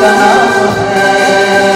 का नाम है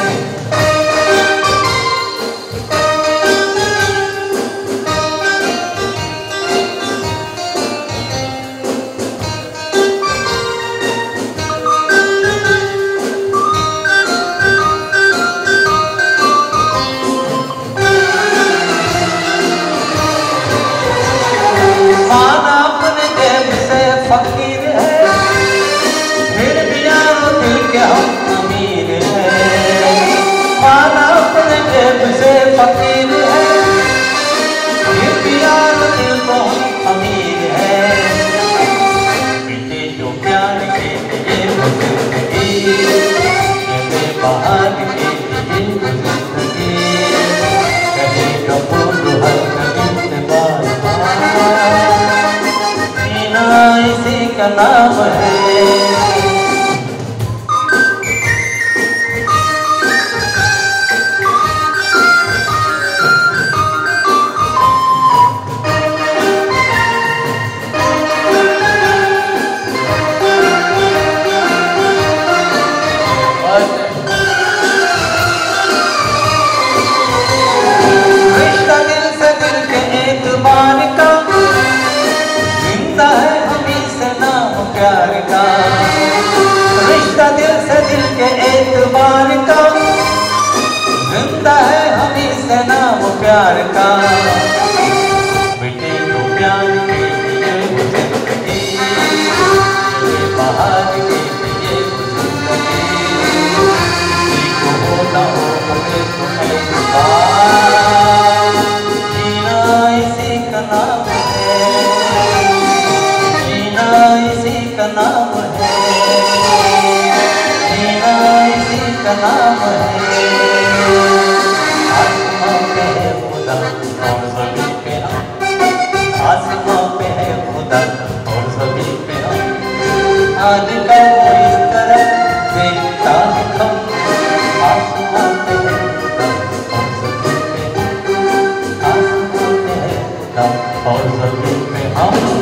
माना अपने जेब से फकीर है फिर भी यारो दिल के हम अमीर है माना अपने जेब से फकीर है फिर भी यारो दिल को हम अमीर है मिटे जो प्यार के लिए वो जिंदगी ये बेबहार के लिए वो जिंदगी कहीं कपूर हर कहीं बार जीना इसी का नाम है रिश्ता दिल से दिल के एतबार का जिंदा है हमी से नाम प्यार का रिश्ता दिल से दिल के एतबार का जिंदा है हमी से नाम प्यार का बेटे को प्यार के लिए वो जिंदगी ये बाहर के लिए वो जिंदगी किसी को हो ना हो हमें तो एतबार जीना इसी का नाम है जीना इसी का नाम है जीना इसी का नाम है आसमां पे है खुदा और जमीन पे हम आसमां पे है खुदा और जमीन पे हम आज का वो इस तरह देखता है हम आसमां पे है खुदा और जमीन पे हम आसमां पे है खुदा और जमीन पे हम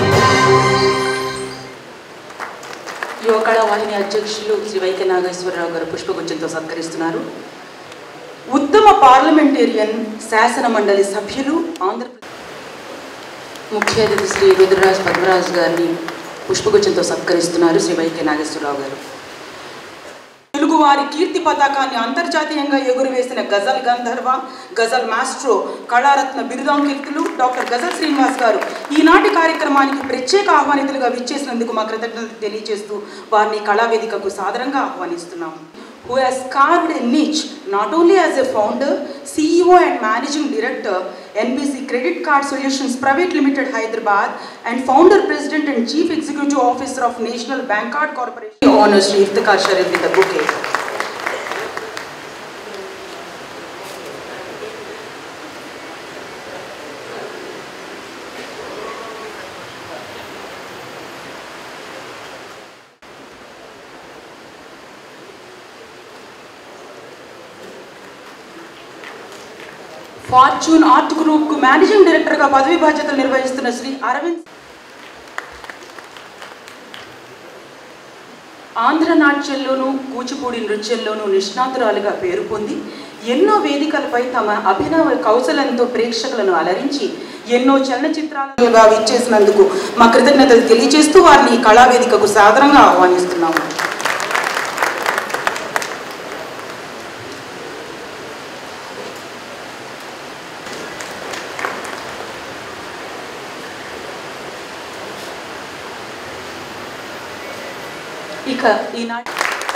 యువకళ వాహిని అధ్యక్షులు శ్రీ వైకే నాగేశ్వరరావు గారు పుష్పగుచ్చంతో సత్కరిస్తున్నారు ఉత్తమ పార్లమెంటేరియన్ శాసన మండలి సభ్యులు ఆంధ్రప్రదేశ్ ముఖ్య అతిథి శ్రీ రుద్రరాజ్ పద్మరాజ్ గారిని పుష్పగుచ్చంతో సత్కరిస్తున్నారు శ్రీ వైకే నాగేశ్వరరావు గారు తెలుగువారి కీర్తి పతాకాన్ని అంతర్జాతీయంగా ఎగురవేసిన గజల్ గంధర్వ గజల్ మాస్ట్రో కళారత్న బిరుదాంకితులు డాక్టర్ గజల్ శ్రీనివాస్ గారు ఈనాటి కార్యక్రమానికి ప్రత్యేక ఆహ్వానితులుగా విచ్చేసినందుకు మా కృతజ్ఞతలు తెలియజేస్తూ వారిని కళావేదికకు సాదరంగా ఆహ్వానిస్తున్నాము who has carved a niche not only as a founder, CEO and managing director, NBC Credit Card Solutions Private Limited Hyderabad, and founder, president and chief executive officer of National Bank Card Corporation. He honors Shri Iftikhar Sharif with the bouquet. Fortune art group కు managing director గా పదవి బాధ్యతలు నిర్వహిస్తున్న శ్రీ అరవింద్ ఆంధ్ర నాట్యంలోనూ కూచిపూడి నృత్యంలోనూ నిష్ణాతురాలుగా పేరు పొంది ఎన్నో వేదికలపై తమ అభినవ కౌశలంతో ప్రేక్షకులను అలరించి ఎన్నో చలనచిత్రాలుగా ఇచ్చేసినందుకు మా కృతజ్ఞతలు తెలియజేస్తూ వారిని ఈ కళావేదికకు సాదరంగా ఆహ్వానిస్తున్నాము ఇక ఈనాటి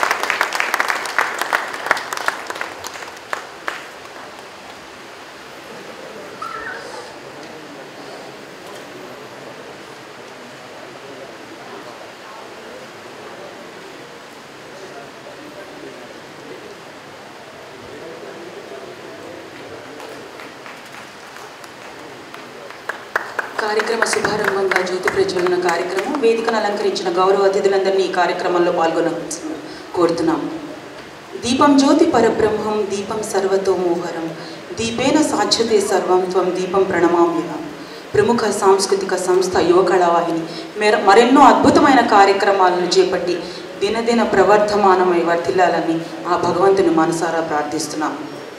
కార్యక్రమ శుభారంభంగా జ్యోతి ప్రజ్వలన కార్యక్రమం వేదికను అలంకరించిన గౌరవ అతిథులందరినీ ఈ కార్యక్రమంలో పాల్గొన కోరుతున్నాం దీపం జ్యోతి పరబ్రహ్మం దీపం సర్వతో మోహరం దీపేన సాధ్యతే సర్వం త్వం దీపం ప్రణమామ్యహం ప్రముఖ సాంస్కృతిక సంస్థ యువకళావాహిని మెర మరెన్నో అద్భుతమైన కార్యక్రమాలను చేపట్టి దినదిన ప్రవర్ధమానమై వర్ధిల్లాలని ఆ భగవంతుని మనసారా ప్రార్థిస్తున్నాం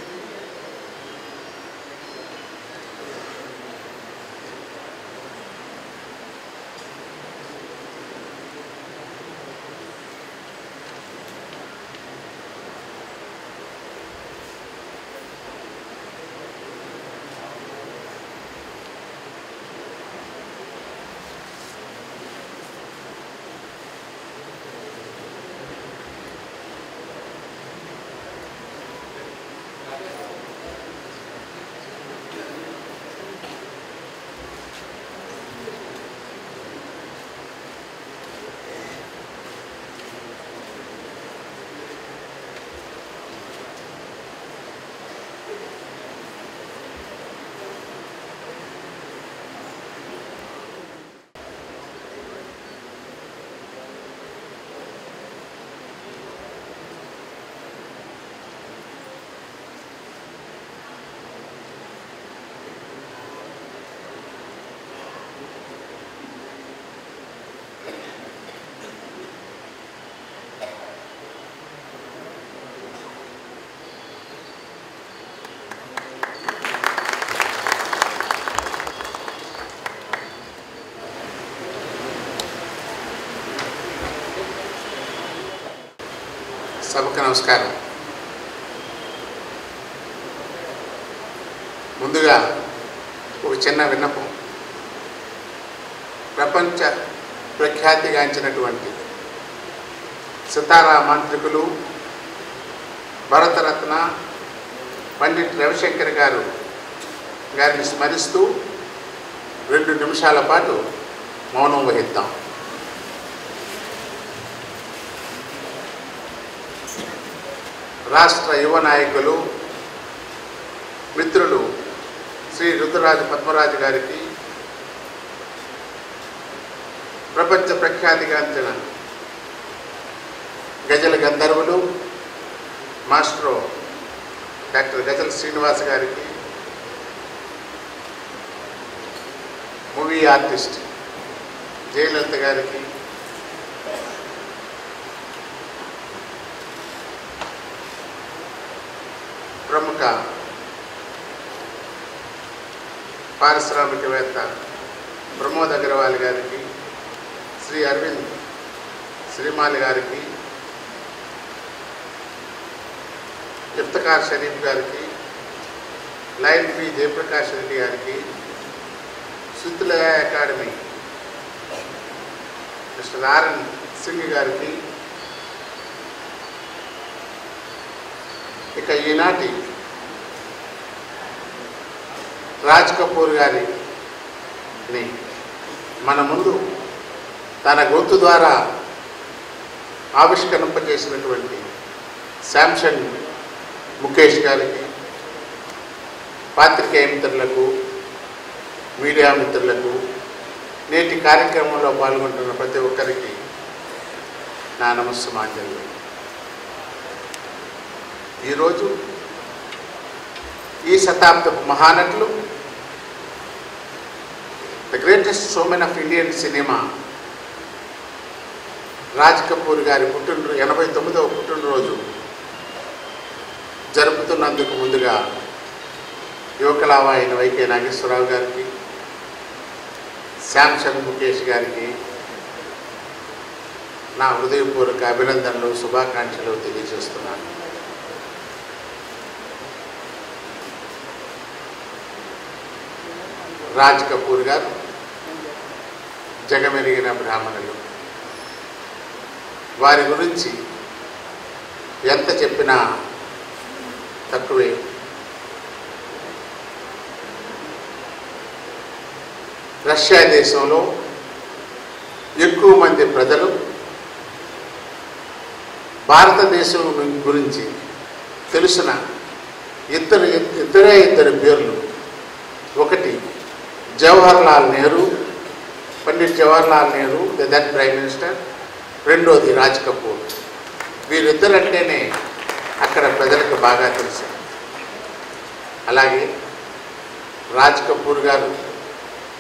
సభకు నమస్కారం ముందుగా ఒక చిన్న విన్నపం ప్రపంచ ప్రఖ్యాతిగాంచినటువంటి సితారా మాంత్రికులు భరతరత్న పండిట్ రవిశంకర్ గారు గారిని స్మరిస్తూ రెండు నిమిషాల పాటు మౌనం వహిద్దాం రాష్ట్ర యువ నాయకులు మిత్రులు శ్రీ రుద్రరాజు పద్మరాజు గారికి ప్రపంచ ప్రఖ్యాతిగాంచిన గజల గంధర్వులు మాస్ట్రో డాక్టర్ గజల్ శ్రీనివాస్ గారికి మూవీ ఆర్టిస్ట్ జయలలిత గారికి ప్రముఖ పారిశ్రామికవేత్త ప్రమోద్ అగర్వాల్ గారికి శ్రీ అరవింద్ శ్రీమాలి గారికి ఇఫ్తకార్ షరీఫ్ గారికి లైన్ పి జయప్రకాష్ రెడ్డి గారికి శుద్ధులయ అకాడమీ మిస్టర్ ఆర్ఎన్ సింగ్ గారికి ఇక ఈనాటి రాజ్ కపూర్ గారిని మన ముందు తన గొంతు ద్వారా ఆవిష్కరింపజేసినటువంటి శాంసంగ్ ముఖేష్ గారికి పాత్రికేయ మిత్రులకు మీడియా మిత్రులకు నేటి కార్యక్రమంలో పాల్గొంటున్న ప్రతి ఒక్కరికి నా నమస్సమాంజలి ఈరోజు ఈ శతాబ్దపు మహానటులు the greatest showmen of Indian cinema Raj Kapoor గారి పుట్టినరోజు ఎనభై తొమ్మిదవ పుట్టినరోజు జరుపుతున్నందుకు ముందుగా యువకలావ అయిన వైకే నాగేశ్వరరావు గారికి శాంసంగ్ ముఖేష్ గారికి నా హృదయపూర్వక అభినందనలు శుభాకాంక్షలు తెలియజేస్తున్నాను రాజ్ కపూర్ గారు జగమెరిగిన బ్రాహ్మణులు వారి గురించి ఎంత చెప్పినా తక్కువే రష్యా దేశంలో ఎక్కువ మంది ప్రజలు భారతదేశం గురించి తెలిసిన ఇద్దరు ఇద్దరే ఇద్దరు పేర్లు ఒకటి Jawahar Lal Nehru Pandit Jawahar Lal Nehru the then prime minister రెండోది రాజ్ కపూర్ వీరిద్దరంటేనే అక్కడ ప్రజలకు బాగా తెలుసు అలాగే రాజ్ కపూర్ గారు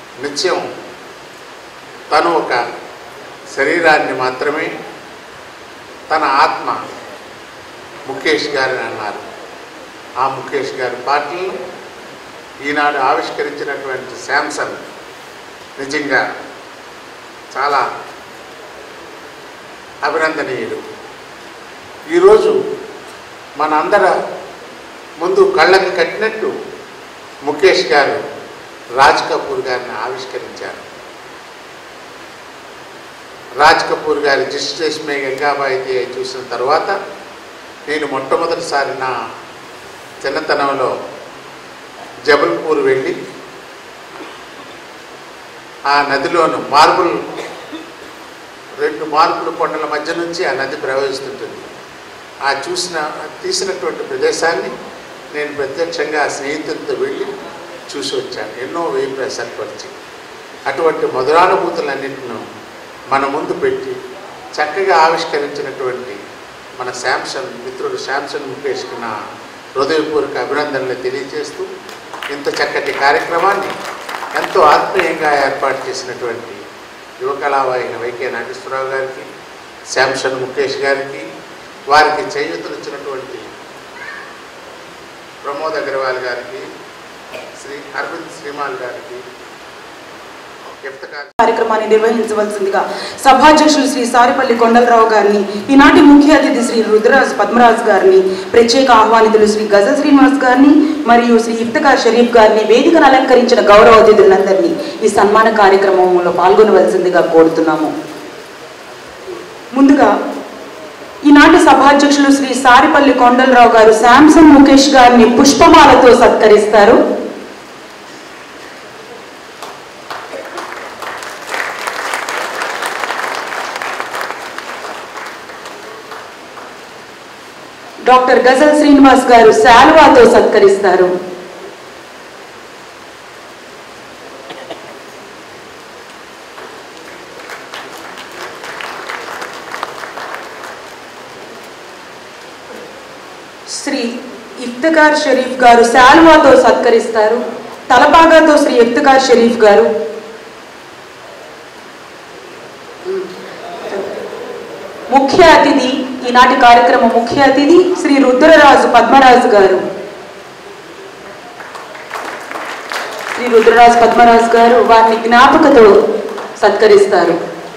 నిత్యం తను ఒక శరీరాన్ని మాత్రమే తన ఆత్మ ముఖేష్ గారిని అన్నారు ఆ ముఖేష్ గారి పాటలను ఈనాడు ఆవిష్కరించినటువంటి శాంసంగ్ నిజంగా చాలా అభినందనీయుడు ఈరోజు మన అందర ముందు కళ్ళకి కట్టినట్టు ముఖేష్ గారు రాజ్ కపూర్ గారిని ఆవిష్కరించారు రాజ్ కపూర్ గారి జిస్టేష్ మే గంగాబాయికి చూసిన తర్వాత నేను మొట్టమొదటిసారి నా చిన్నతనంలో జబల్పూర్ వెళ్ళి ఆ నదిలోను మార్బుల్ రెండు మార్పుల కొండల మధ్య నుంచి ఆ నది ప్రవహిస్తుంటుంది ఆ చూసిన తీసినటువంటి ప్రదేశాన్ని నేను ప్రత్యక్షంగా ఆ స్నేహితులతో వెళ్ళి చూసి వచ్చాను ఎన్నో వేయి ప్రసరపరిచి అటువంటి మధురానుభూతులన్నింటినూ మన ముందు పెట్టి చక్కగా ఆవిష్కరించినటువంటి మన శాంసంగ్ మిత్రుడు శాంసంగ్ ముఖేష్కి నా హృదయపూర్వక అభినందనలు తెలియజేస్తూ ఇంత చక్కటి కార్యక్రమాన్ని ఎంతో ఆత్మీయంగా ఏర్పాటు చేసినటువంటి యువ కళావాహిని వైకే నాగేశ్వరరావు గారికి శాంసంగ్ ముఖేష్ గారికి వారికి చేయూతనిచ్చినటువంటి ప్రమోద్ అగర్వాల్ గారికి శ్రీ అరవింద్ శ్రీమాల్ గారికి ఇఫ్తకార్ కార్యక్రమాన్ని నిర్వహించవలసిందిగా సభాధ్యక్షులు శ్రీ సారిపల్లి కొండలరావు గారిని ఈనాటి ముఖ్య అతిథి శ్రీ రుద్రరాజ్ పద్మరాజ్ గారిని ప్రత్యేక ఆహ్వానితులు శ్రీ గజ శ్రీనివాస్ గారిని మరియు శ్రీ ఇఫ్తకార్ షరీఫ్ గారిని వేదికను అలంకరించిన గౌరవ అతిథులందరినీ ఈ సన్మాన కార్యక్రమంలో పాల్గొనవలసిందిగా కోరుతున్నాము ముందుగా ఈనాటి సభాధ్యక్షులు శ్రీ సారిపల్లి కొండలరావు గారు శాంసంగ్ ముఖేష్ గారిని పుష్పమాలతో సత్కరిస్తారు డాక్టర్ గజల్ శ్రీనివాస్ గారు శాలువాతో సత్కరిస్తారు శ్రీ ఇఫ్తకార్ షరీఫ్ గారు శాలువాతో సత్కరిస్తారు తలపాగాతో శ్రీ ఇఫ్తకార్ షరీఫ్ గారు ముఖ్య అతిథి ఈనాటి కార్యక్రమం ముఖ్య అతిథి శ్రీ రుద్రరాజు పద్మరాజు గారు శ్రీ రుద్రరాజు పద్మరాజు గారు వారిని జ్ఞాపకతో సత్కరిస్తారు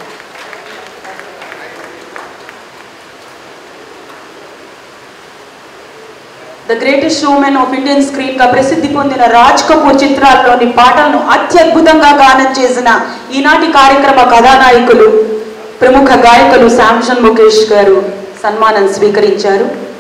the greatest showmen of Indian screen గా ప్రసిద్ధి పొందిన రాజ్ కపూర్ చిత్రాల్లోని పాటలను అత్యద్భుతంగా గానం చేసిన ఈనాటి కార్యక్రమ కథానాయకులు ప్రముఖ గాయకులు శాంసన్ ముఖేష్ గారు సన్మానం స్వీకరించారు